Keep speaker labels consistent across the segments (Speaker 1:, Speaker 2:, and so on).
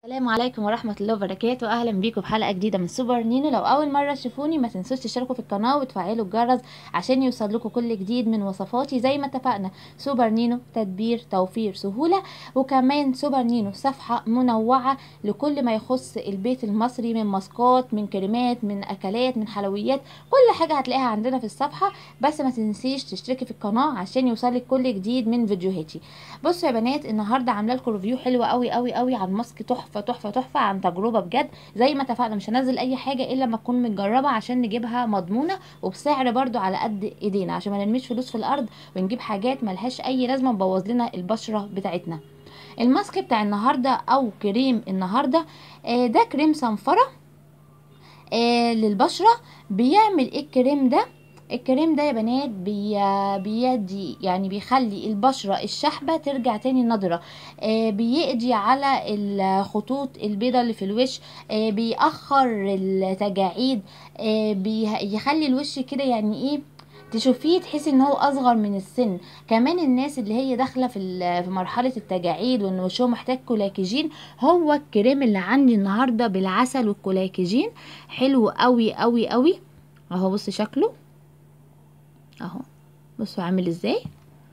Speaker 1: السلام عليكم ورحمة الله وبركاته أهلا بيكم في حلقة جديدة من سوبر نينو لو أول مرة تشوفوني ما تنسوش تشتركوا في القناة وتفعلوا الجرس عشان يوصل لكم كل جديد من وصفاتي زي ما اتفقنا سوبر نينو تدبير توفير سهولة وكمان سوبر نينو صفحة منوعة لكل ما يخص البيت المصري من ماسكات من كريمات من أكلات من حلويات كل حاجة هتلاقيها عندنا في الصفحة بس ما تنسيش تشتركي في القناة عشان يوصلك كل جديد من فيديوهاتي بصوا يا بنات النهاردة عاملة لكم ريفيو حلو قوي قوي قوي عن ماسك تحفة تحفة تحفة عن تجربة بجد زي ما اتفقنا مش هنزل اي حاجة الا لما تكون متجربة عشان نجيبها مضمونة وبسعر برضو على قد ايدينا عشان ما نرميش فلوس في الارض ونجيب حاجات ملهاش اي لازمة تبوظ لنا البشرة بتاعتنا الماسك بتاع النهاردة او كريم النهاردة آه ده كريم صنفرة آه للبشرة بيعمل ايه الكريم ده الكريم ده يا بنات بي بيدي يعني بيخلي البشرة الشحبة ترجع تاني نضرة آه بيقضي على الخطوط البيضاء اللي في الوش آه بيأخر التجاعيد آه بيخلي الوش كده يعني ايه تشوفيه تحسي ان هو اصغر من السن كمان الناس اللي هي داخله في في مرحله التجاعيد وان وشهم محتاج كولاكيجين هو الكريم اللي عندي النهارده بالعسل والكولاكيجين حلو قوي قوي قوي اهو بصي شكله اهو بصوا عامل ازاي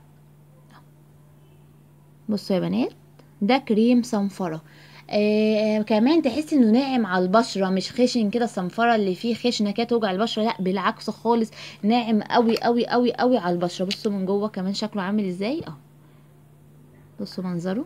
Speaker 1: بصوا يا بنات ده كريم صنفرة آه كمان تحسي انه ناعم على البشرة مش خشن كده الصنفرة اللي فيه خشنة كده توجع البشرة لا بالعكس خالص ناعم قوي قوي قوي قوي على البشرة بصوا من جوه كمان شكله عامل ازاي اهو بصوا منظره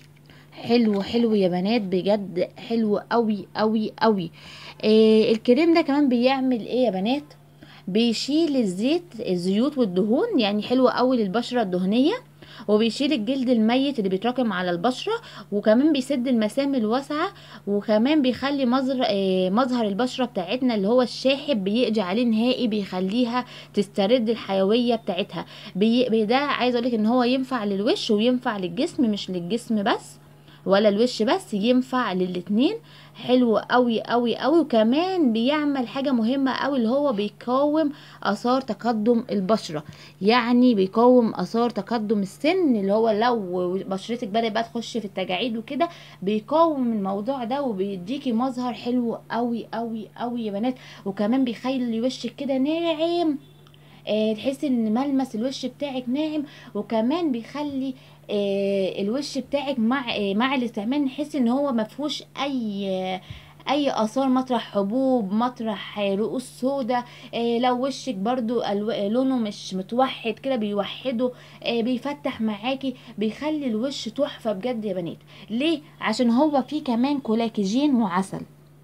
Speaker 1: حلو حلو يا بنات بجد حلو قوي قوي قوي آه الكريم ده كمان بيعمل ايه يا بنات بيشيل الزيت الزيوت والدهون يعني حلو قوي للبشره الدهنيه وبيشيل الجلد الميت اللي بيتراكم على البشره وكمان بيسد المسام الواسعه وكمان بيخلي مظهر آه مظهر البشره بتاعتنا اللي هو الشاحب بيقضي عليه نهائي بيخليها تسترد الحيويه بتاعتها بي ده عايز اقولك ان هو ينفع للوش وينفع للجسم مش للجسم بس ولا الوش بس ينفع للاتنين حلو قوي قوي قوي وكمان بيعمل حاجة مهمة قوي اللي هو بيقاوم اثار تقدم البشرة يعني بيقاوم اثار تقدم السن اللي هو لو بشرتك بدأت بقى تخش في التجاعيد وكده بيقاوم الموضوع ده وبيديكي مظهر حلو قوي قوي قوي يا بنات وكمان بيخلي وشك كده ناعم آه تحسي ان ملمس الوش بتاعك ناعم وكمان بيخلي آه الوش بتاعك مع آه مع الاستعمال نحس ان هو مفهوش اي آه اي اثار مطرح حبوب مطرح رؤوس سودا آه لو وشك برضو لونه مش متوحد كده بيوحده آه بيفتح معاكي بيخلي الوش تحفه بجد يا بنات ليه عشان هو فيه كمان كولاكيجين وعسل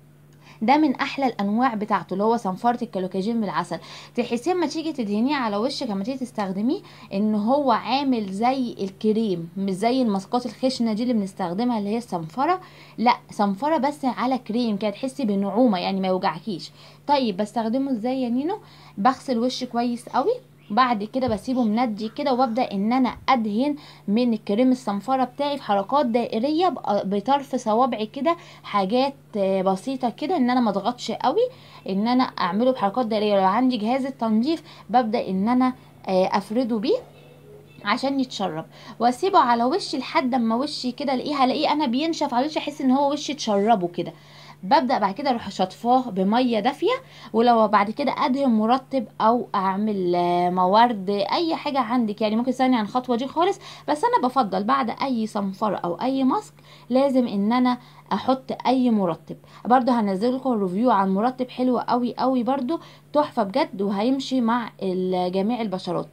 Speaker 1: ده من احلى الانواع بتاعته اللي هو صنفره الكلوكاجين بالعسل تحسيه اما تيجي تدهنيه على وشك اما تيجي تستخدميه ان هو عامل زي الكريم مش زي الماسكات الخشنه دي اللي بنستخدمها اللي هي الصنفره لا صنفره بس على كريم كده تحسي بنعومه يعني ما يوجعكيش طيب بستخدمه ازاي يا نينو بغسل وشي كويس قوي بعد كده بسيبه مندي كده وابدا ان انا ادهن من الكريم الصنفره بتاعي في حركات دائريه بطرف صوابعي كده حاجات بسيطه كده ان انا ما اضغطش قوي ان انا اعمله بحركات دائريه لو عندي جهاز التنظيف ببدا ان انا افرده بيه عشان يتشرب واسيبه على وشي لحد اما وشي كده الاقيه هلاقيه انا بينشف على وشي احس ان هو وشي اتشربه كده ببدا بعد كده اروح شطفاه بميه دافيه ولو بعد كده ادهن مرطب او اعمل موارد اي حاجه عندك يعني ممكن تستغني عن الخطوه دي خالص بس انا بفضل بعد اي صنفره او اي ماسك لازم ان انا احط اي مرطب برضو هنزل لكم ريفيو عن مرطب حلو قوي قوي برضو تحفه بجد وهيمشي مع جميع البشرات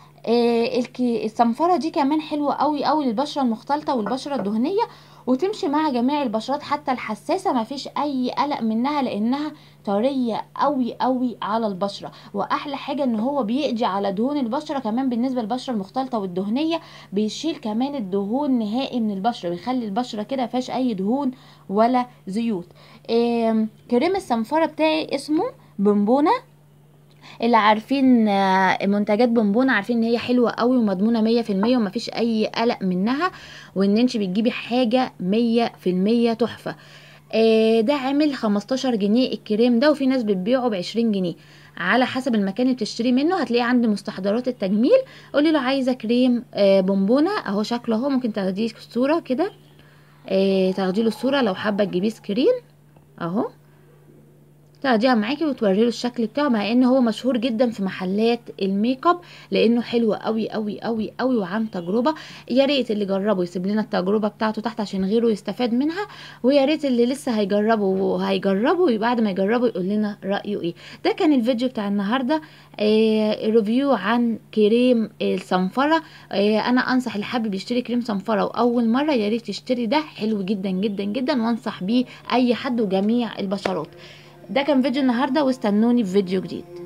Speaker 1: إيه الصنفره دي كمان حلوه قوي قوي للبشره المختلطه والبشره الدهنيه وتمشي مع جميع البشرات حتى الحساسه ما فيش اي قلق منها لانها طريه قوي قوي على البشره واحلى حاجه ان هو بيقضي على دهون البشره كمان بالنسبه للبشره المختلطه والدهنيه بيشيل كمان الدهون نهائي من البشره بيخلي البشره كده فيهاش اي دهون ولا زيوت إيه كريم الصنفره بتاعي اسمه بونبونه اللي عارفين منتجات بونبون عارفين ان هي حلوه قوي ومضمونه مية في المية ومفيش اي قلق منها وان انت بتجيبي حاجه مية في المية تحفه ده عامل 15 جنيه الكريم ده وفي ناس بتبيعه بعشرين جنيه على حسب المكان اللي بتشتري منه هتلاقيه عند مستحضرات التجميل قولي له عايزه كريم بونبونه اهو شكله اهو ممكن تاخديه صوره كده آه تاخدي له الصوره لو حابه تجيبيه سكرين اهو تاخديها معاكي وتوري له الشكل بتاعه مع ان هو مشهور جدا في محلات الميك اب لانه حلو قوي قوي قوي قوي وعن تجربه يا ريت اللي جربه يسيب لنا التجربه بتاعته تحت عشان غيره يستفاد منها ويا ريت اللي لسه هيجربه وهيجربه بعد ما يجربه يقول لنا رايه ايه ده كان الفيديو بتاع النهارده آه ريفيو عن كريم الصنفره آه انا انصح اللي حابب يشتري كريم صنفره واول مره يا ريت يشتري ده حلو جدا جدا جدا وانصح بيه اي حد وجميع البشرات ده كان فيديو النهارده واستنوني في فيديو جديد